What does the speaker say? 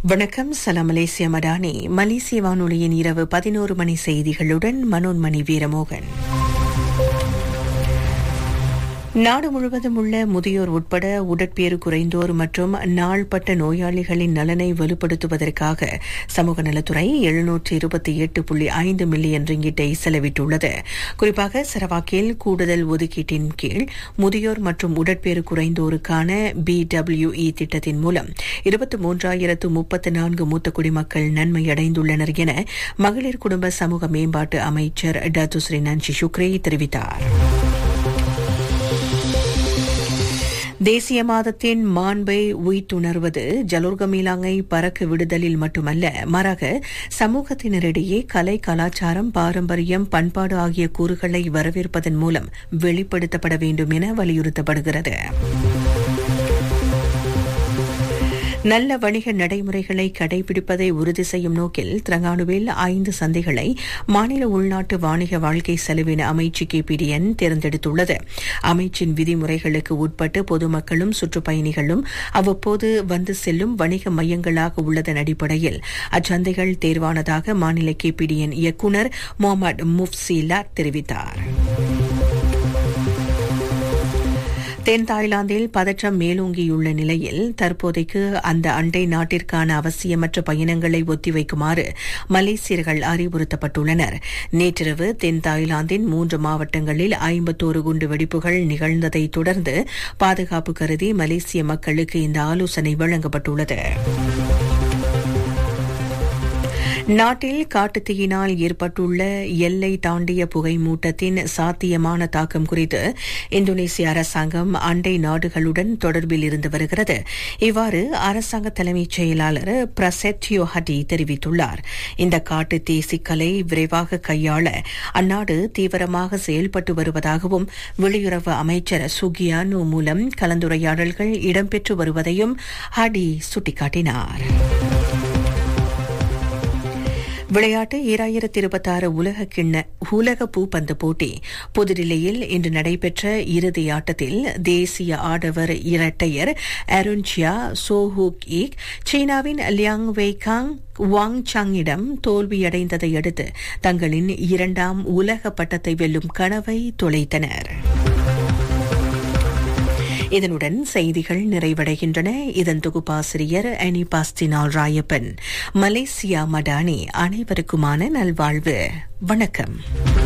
வணக்கம் சலாம் மலேசிய மடானி மலேசிய வானொலியின் இரவு பதினோரு மணி செய்திகளுடன் மனோன்மணி வீரமோகன் நாடு முழுவதும் உள்ள முதியோர் உட்பட உடற்பேறு குறைந்தோர் மற்றும் நாள்பட்ட நோயாளிகளின் நலனை வலுப்படுத்துவதற்காக சமூக நலத்துறை எழுநூற்று இருபத்தி எட்டு புள்ளி ஐந்து மில்லியன் ரிங்கிட்டை செலவிட்டுள்ளது குறிப்பாக சரவாக்கில் கூடுதல் ஒதுக்கீட்டின் கீழ் முதியோர் மற்றும் உடற்பேறு குறைந்தோருக்கான பிடபிள்யூஇ திட்டத்தின் மூலம் இருபத்தி மூன்றாயிரத்து முப்பத்து நான்கு மூத்த குடிமக்கள் நன்மையடைந்துள்ளனர் என மகளிர் குடும்ப சமூக மேம்பாட்டு அமைச்சர் டத்துஸ்ரீ நன்சி சுக்ரே தெரிவித்தார் தேசிய மாதத்தின் மாண்பை உய்த்துணர்வது ஜலோர்கமீலாங்கை பறக்க விடுதலில் மட்டுமல்ல மாறாக சமூகத்தினரிடையே கலை கலாச்சாரம் பாரம்பரியம் பண்பாடு ஆகிய கூறுகளை வரவேற்பதன் மூலம் வெளிப்படுத்தப்பட வேண்டும் என வலியுறுத்தப்படுகிறது நல்ல வணிக நடைமுறைகளை கடைபிடிப்பதை உறுதி செய்யும் நோக்கில் திரங்கானுவில் ஐந்து சந்தைகளை மாநில உள்நாட்டு வாணிக வாழ்க்கை செலவின அமைச்சு கேபிடிஎன் தேர்ந்தெடுத்துள்ளது அமைச்சின் விதிமுறைகளுக்கு உட்பட்டு பொதுமக்களும் சுற்றுப்பயணிகளும் அவ்வப்போது வந்து செல்லும் வணிக மையங்களாக உள்ளதன் அடிப்படையில் அச்சந்தைகள் தேர்வானதாக மாநில கேபிடிஎன் இயக்குநர் முகமது முப்சீலா தெரிவித்தார் தென் தாய்லாந்தில் பதற்றம் மேலோங்கியுள்ள நிலையில் தற்போதைக்கு அந்த அண்டை நாட்டிற்கான அவசியமற்ற பயணங்களை ஒத்திவைக்குமாறு மலேசியர்கள் அறிவுறுத்தப்பட்டுள்ளனர் நேற்றிரவு தென் தாய்லாந்தின் மூன்று மாவட்டங்களில் ஐம்பத்தோரு குண்டு வெடிப்புகள் நிகழ்ந்ததைத் தொடர்ந்து பாதுகாப்பு கருதி மலேசிய மக்களுக்கு இந்த ஆலோசனை வழங்கப்பட்டுள்ளது நாட்டில் காட்டுத்தீயினால் ஏற்பட்டுள்ள எல்லை தாண்டிய புகை மூட்டத்தின் சாத்தியமான தாக்கம் குறித்து இந்தோனேசிய அரசாங்கம் அண்டை நாடுகளுடன் தொடர்பில் இருந்து வருகிறது இவ்வாறு அரசாங்க தலைமைச் செயலாளர் பிரசெட்யோ ஹடி தெரிவித்துள்ளார் இந்த காட்டுத்தீ சிக்கலை விரைவாக கையாள அந்நாடு தீவிரமாக செயல்பட்டு வருவதாகவும் வெளியுறவு அமைச்சர் சுகியானு மூலம் கலந்துரையாடல்கள் இடம்பெற்று வருவதையும் ஹடி சுட்டிக்காட்டினார் விளையாட்டு ஈராயிரத்தி இருபத்தி ஆறு உலக கிண்ண உலக பூப்பந்து போட்டி புதுடில்லியில் இன்று நடைபெற்ற இறுதி ஆட்டத்தில் தேசிய ஆடவர் இரட்டையர் அருண்ஜியா சோஹூக் ஈக் சீனாவின் லியாங் வெய்காங் வாங் சாங்கிடம் தோல்வியடைந்ததை அடுத்து தங்களின் இரண்டாம் உலக பட்டத்தை வெல்லும் கனவை தொலைத்தனர் இதனுடன் செய்திகள் நிறைவடைகின்றன இதன் தொகுப்பாசிரியர் அனி பாஸ்டினால் ராயப்பன் மலேசியா மடானி அனைவருக்குமான நல்வாழ்வு வணக்கம்